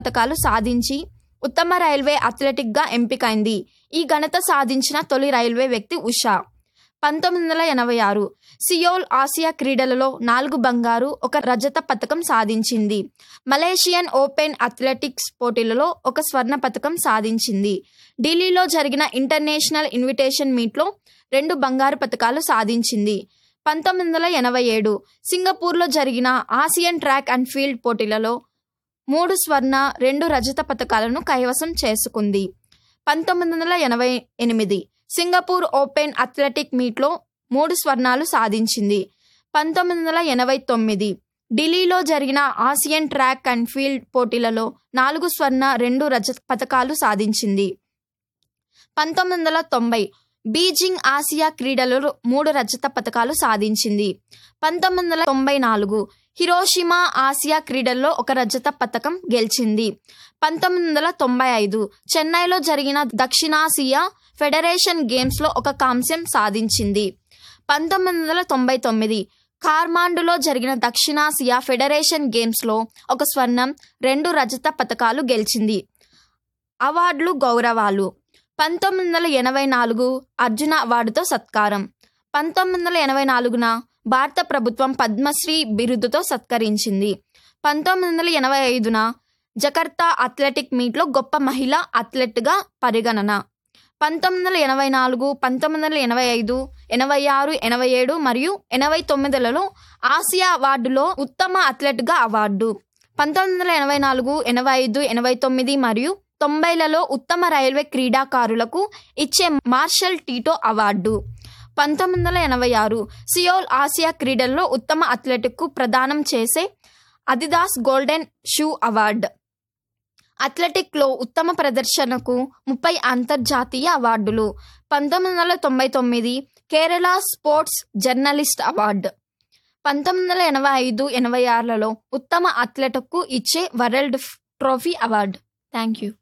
పథకాలు సాధించి ఉత్తమ రైల్వే అథ్లెటిక్గా ఎంపికైంది ఈ ఘనత సాధించిన తొలి రైల్వే వ్యక్తి ఉషా పంతొమ్మిది వందల ఎనభై ఆరు సియోల్ ఆసియా క్రీడలలో నాలుగు బంగారు ఒక రజత పథకం సాధించింది మలేషియన్ ఓపెన్ అథ్లెటిక్స్ పోటీలలో ఒక స్వర్ణ పథకం సాధించింది ఢిల్లీలో జరిగిన ఇంటర్నేషనల్ ఇన్విటేషన్ మీట్లో రెండు బంగారు పథకాలు సాధించింది పంతొమ్మిది వందల ఎనభై ఏడు సింగపూర్లో జరిగిన ఆసియన్ ట్రాక్ అండ్ ఫీల్డ్ పోటీలలో మూడు స్వర్ణ రెండు రజత పథకాలను కైవసం చేసుకుంది పంతొమ్మిది వందల ఎనభై ఎనిమిది సింగపూర్ ఓపెన్ అథ్లెటిక్ మీట్లో మూడు స్వర్ణాలు సాధించింది పంతొమ్మిది వందల ఎనభై తొమ్మిది ఢిల్లీలో జరిగిన ఆసియన్ ట్రాక్ అండ్ ఫీల్డ్ పోటీలలో నాలుగు స్వర్ణ రెండు రజత పథకాలు సాధించింది పంతొమ్మిది వందల తొంభై బీజింగ్ ఆసియా క్రీడలలో మూడు రజత పథకాలు సాధించింది పంతొమ్మిది వందల తొంభై నాలుగు హిరోషిమా ఆసియా క్రీడల్లో ఒక రజత పథకం గెలిచింది పంతొమ్మిది వందల తొంభై ఐదు చెన్నైలో జరిగిన దక్షిణాసియా ఫెడరేషన్ గేమ్స్లో ఒక కాంస్యం సాధించింది పంతొమ్మిది వందల తొంభై తొమ్మిది కార్మాండులో జరిగిన దక్షిణాసియా ఫెడరేషన్ గేమ్స్లో ఒక స్వర్ణం రెండు రజత పథకాలు గెలిచింది అవార్డులు గౌరవాలు పంతొమ్మిది వందల ఎనభై నాలుగు అర్జున అవార్డుతో సత్కారం పంతొమ్మిది వందల ఎనభై నాలుగున భారత ప్రభుత్వం పద్మశ్రీ బిరుదుతో సత్కరించింది పంతొమ్మిది వందల ఎనభై ఐదున జకర్తా అథ్లెటిక్ మీట్లో గొప్ప మహిళా అథ్లెట్గా పరిగణన పంతొమ్మిది వందల ఎనభై నాలుగు పంతొమ్మిది వందల ఎనభై ఐదు ఎనభై ఆరు ఎనభై ఏడు మరియు ఎనభై తొమ్మిదిలలో ఆసియా అవార్డులో ఉత్తమ అథ్లెట్గా అవార్డు పంతొమ్మిది వందల ఎనభై నాలుగు ఎనభై ఐదు ఎనభై తొమ్మిది మరియు తొంభైలలో ఉత్తమ రైల్వే క్రీడాకారులకు ఇచ్చే మార్షల్ టీటో అవార్డు పంతొమ్మిది వందల ఎనభై ఆరు సియోల్ ఆసియా క్రీడల్లో ఉత్తమ అథ్లెటిక్కు ప్రదానం చేసే అదిదాస్ గోల్డెన్ షూ అవార్డు అథ్లెటిక్లో ఉత్తమ ప్రదర్శనకు ముప్పై అంతర్జాతీయ అవార్డులు పంతొమ్మిది వందల తొంభై తొమ్మిది కేరళ స్పోర్ట్స్ జర్నలిస్ట్ అవార్డు పంతొమ్మిది వందల ఎనభై ఐదు ఎనభై ఆరులలో ఉత్తమ అథ్లెట్కు ఇచ్చే world trophy award thank you